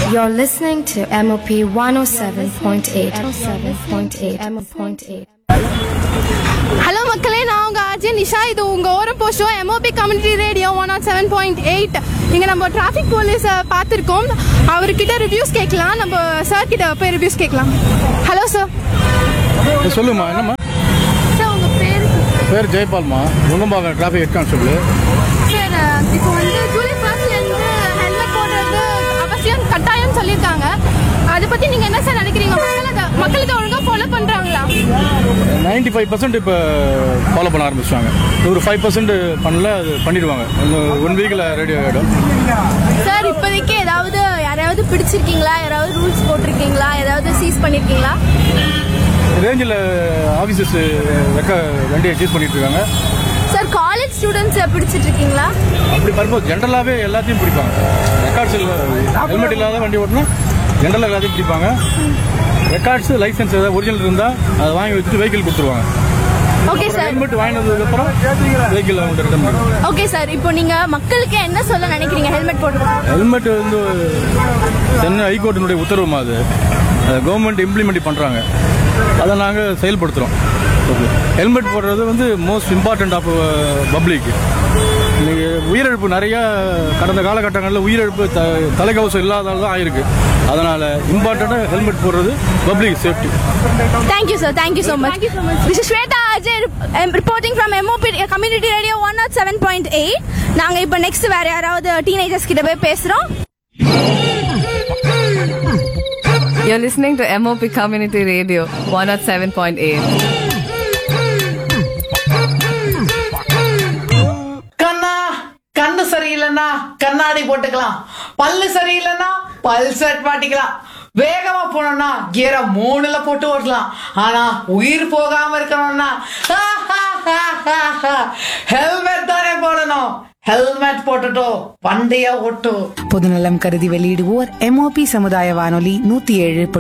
You're listening to MOP 107.8. 107.8. MOP.8. Hello மக்களே நான் உங்க அஜய் நிஷா இது உங்க ஓரம் போஸ்டோ MOP community radio one nought seven point eight இங்க நம்ம டிராஃபிக் போலீஸை பார்த்துருக்கோம் அவர்கிட்ட ரிவ்யூஸ் கேட்கலாம் நம்ம சார் கிட்ட போய் ரிவ்யூஸ் கேட்கலாம் ஹலோ சார் சொல்லுமா என்னம்மா சார் உங்க பேர் பேர் ஜெயபால்மா Nungambakkam traffic head constable sir இப்போ வந்து ஜூலை ஃபர்ஸ்ட்லேருந்து ஹெல்மெட் போடுறது அவசியம் கட்டாயம் சொல்லியிருக்காங்க அதை பத்தி நீங்க என்ன சார் நினைக்கிறீங்க மக்கள் அதை மக்களுக்கு ஒழுங்கா ஃபாலோ பண்றாங்களா நைன்டி ஃபைவ் பர்சன்ட் இப்போ ஃபாலோ பண்ண ஆரம்பிச்சிட்டாங்க ஒரு ஃபைவ் பர்சன்ட் பண்ணல அது பண்ணிடுவாங்க ஒன் வீக்கில் ரெடி ஆகிடும் சார் இப்போதைக்கு ஏதாவது யாராவது பிடிச்சிருக்கீங்களா யாராவது ரூல்ஸ் போட்டிருக்கீங்களா ஏதாவது சீஸ் பண்ணிருக்கீங்களா ரேஞ்சில் ஆஃபீஸஸ் ரெக்க வண்டியை சீஸ் பண்ணிட்டு இருக்காங்க சார் காலேஜ் ஸ்டூடெண்ட்ஸ் பிடிச்சிட்டு இருக்கீங்களா அப்படி பர்பஸ் ஜென்ரலாகவே எல்லாத்தையும் பிடிப்பாங்க ரெக்கார்ட்ஸ் ஹெல்மெட் இல்லாத வண்டி ஓட்டினா ஜென்ரலாக எல்லாத்தையும் பிடிப்பாங்க ரெக்கார்ட்ஸ் லைசன்ஸ் ஏதாவது ஒரிஜினல் இருந்தால் அதை வாங்கி வச்சுட்டு வெஹிக்கிள் கொடுத்துருவாங்க ஓகே சார் ஹெல்மெட் வாங்கினதுக்கப்புறம் வெஹிக்கிள் அவங்க ரிட்டர்ன் பண்ணுவாங்க ஓகே சார் இப்போ நீங்க மக்களுக்கு என்ன சொல்ல நினைக்கிறீங்க ஹெல்மெட் போட்டு ஹெல்மெட் வந்து சென்னை ஹைகோர்ட்டினுடைய உத்தரவுமா அது கவர்மெண்ட் இம்ப்ளிமெண்ட் பண்ணுறாங்க அதை நாங்கள் செயல்படுத்துகிறோம் ஹெல்மெட் போடுறது வந்து மோஸ்ட் இம்பார்ட்டன்ட் ஆஃப் பப்ளிக் இன்னைக்கு உயிரிழப்பு நிறைய கடந்த காலகட்டங்களில் உயிரிழப்பு த தலைக்கவசம் இல்லாததால தான் ஆயிருக்கு அதனால் இம்பார்ட்டண்ட்டாக ஹெல்மெட் போடுறது public safety thank you sir thank you so much this is Shweta Ajay reporting from MOP community radio one nought seven point eight நாங்கள் இப்போ நெக்ஸ்ட் வேற யாராவது டீனேஜர்ஸ் கிட்ட போய் பேசுகிறோம் You're listening to MOP Community Radio 107.8. கண்ணா கண்ணு சரியில்லைன்னா கண்ணாடி போட்டுக்கலாம் பல்லு சரியில்லைன்னா பல் செட் மாட்டிக்கலாம் வேகமா போனோம்னா கியரை மூணுல போட்டு ஓட்டலாம் ஆனா உயிர் போகாம இருக்கணும்னா ஹெல்மெட் தானே போடணும் ஹெல்மெட் போட்டுட்டோ வண்டிய ஓட்டு பொதுநலம் கருதி வெளியிடுவோர் எம்ஓபி சமுதாய வானொலி நூத்தி ஏழு